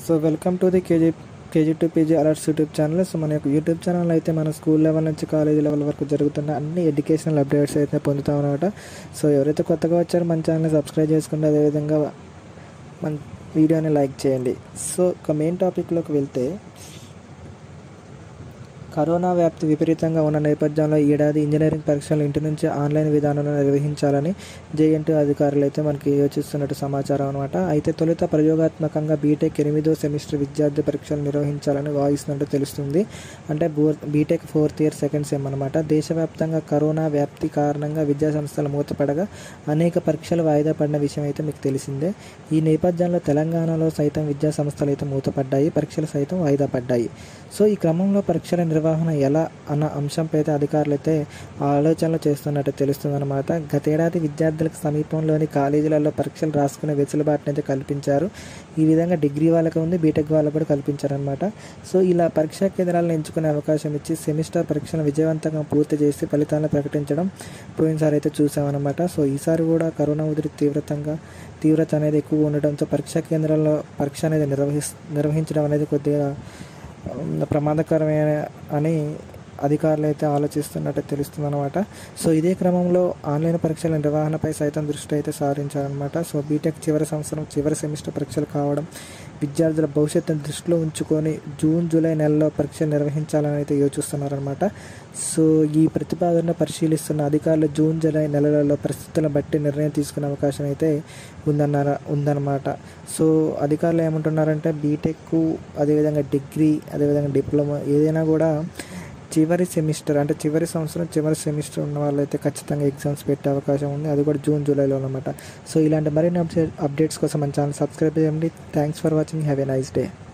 so welcome to the KG KG to PG alerts YouTube channel so మన యొక్క YouTube channel అయితే మన school level నుంచి college level వరకు జరుగుతున్న అన్ని ఎడ్యుకేషనల్ అప్డేట్స్ అయితే పొందుతాం అనమాట సో ఎవరైతే కొత్తగా వచ్చారో మన ఛానల్ని సబ్స్క్రైబ్ చేసుకుంటే అదేవిధంగా మన వీడియోని లైక్ చేయండి సో ఇక మెయిన్ టాపిక్లోకి వెళ్తే కరోనా వ్యాప్తి విపరీతంగా ఉన్న నేపథ్యంలో ఈ ఏడాది ఇంజనీరింగ్ పరీక్షలు ఇంటి నుంచి ఆన్లైన్ విధానంలో నిర్వహించాలని జేఎన్టీ అధికారులు అయితే మనకి యోచిస్తున్నట్టు సమాచారం అనమాట అయితే తొలుత ప్రయోగాత్మకంగా బీటెక్ ఎనిమిదో సెమిస్టర్ విద్యార్థి పరీక్షలు నిర్వహించాలని భావిస్తున్నట్టు తెలుస్తుంది అంటే బో BTech fourth year second sem అనమాట దేశవ్యాప్తంగా కరోనా వ్యాప్తి కారణంగా విద్యా సంస్థలు మూతపడగా అనేక పరీక్షలు వాయిదా పడిన విషయం అయితే మీకు తెలిసిందే ఈ నేపథ్యంలో తెలంగాణలో సైతం విద్యా సంస్థలు అయితే మూతపడ్డాయి పరీక్షలు సైతం వాయిదా పడ్డాయి సో ఈ క్రమంలో పరీక్షల నిర్వహణ ఎలా అన్న అంశంపై అయితే అధికారులు అయితే ఆలోచనలు చేస్తున్నట్టు తెలుస్తుందన్నమాట గతేడాది విద్యార్థులకు సమీపంలోని కాలేజీలలో పరీక్షలు రాసుకునే వెసులుబాటును అయితే కల్పించారు ఈ విధంగా డిగ్రీ వాళ్ళకి ఉంది బీటెక్ వాళ్ళకు కూడా కల్పించారనమాట సో ఇలా పరీక్షా కేంద్రాలను ఎంచుకునే అవకాశం ఇచ్చి సెమిస్టర్ పరీక్షలను విజయవంతంగా పూర్తి చేసి ఫలితాలను ప్రకటించడం పోయినసారి అయితే చూసామన్నమాట సో ఈసారి కూడా కరోనా ఉధృతి తీవ్రతంగా తీవ్రత అనేది ఎక్కువ ఉండడంతో పరీక్షా కేంద్రాల్లో పరీక్ష అనేది నిర్వహి నిర్వహించడం అనేది కొద్దిగా ప్రమాదకరమైన అని అధికారులు అయితే ఆలోచిస్తున్నట్టు తెలుస్తుంది అనమాట సో ఇదే క్రమంలో ఆన్లైన్ పరీక్షల నిర్వహణపై సైతం దృష్టి అయితే సారించారనమాట సో బీటెక్ చివరి సంవత్సరం చివరి సెమిస్టర్ పరీక్షలు కావడం విద్యార్థుల భవిష్యత్తును దృష్టిలో ఉంచుకొని జూన్ జూలై నెలలో పరీక్షలు నిర్వహించాలని అయితే యోచిస్తున్నారనమాట సో ఈ ప్రతిపాదన పరిశీలిస్తున్న అధికారులు జూన్ జూలై నెలలలో పరిస్థితులను బట్టి నిర్ణయం తీసుకునే అవకాశం అయితే ఉందన్నార ఉందన్నమాట సో అధికారులు ఏమంటున్నారంటే బీటెక్ అదేవిధంగా డిగ్రీ అదేవిధంగా డిప్లొమా ఏదైనా కూడా చివరి సెమిస్టర్ అంటే చివరి సంవత్సరం చివరి సెమిస్టర్ ఉన్న వాళ్ళైతే ఖచ్చితంగా ఎగ్జామ్స్ పెట్టే అవకాశం ఉంది అది కూడా జూన్ జూలైలో అనమాట సో ఇలాంటి మరిన్ని అప్డేట్స్ కోసం మన ఛానల్ సబ్స్క్రైబ్ చేయండి thanks for watching have a nice day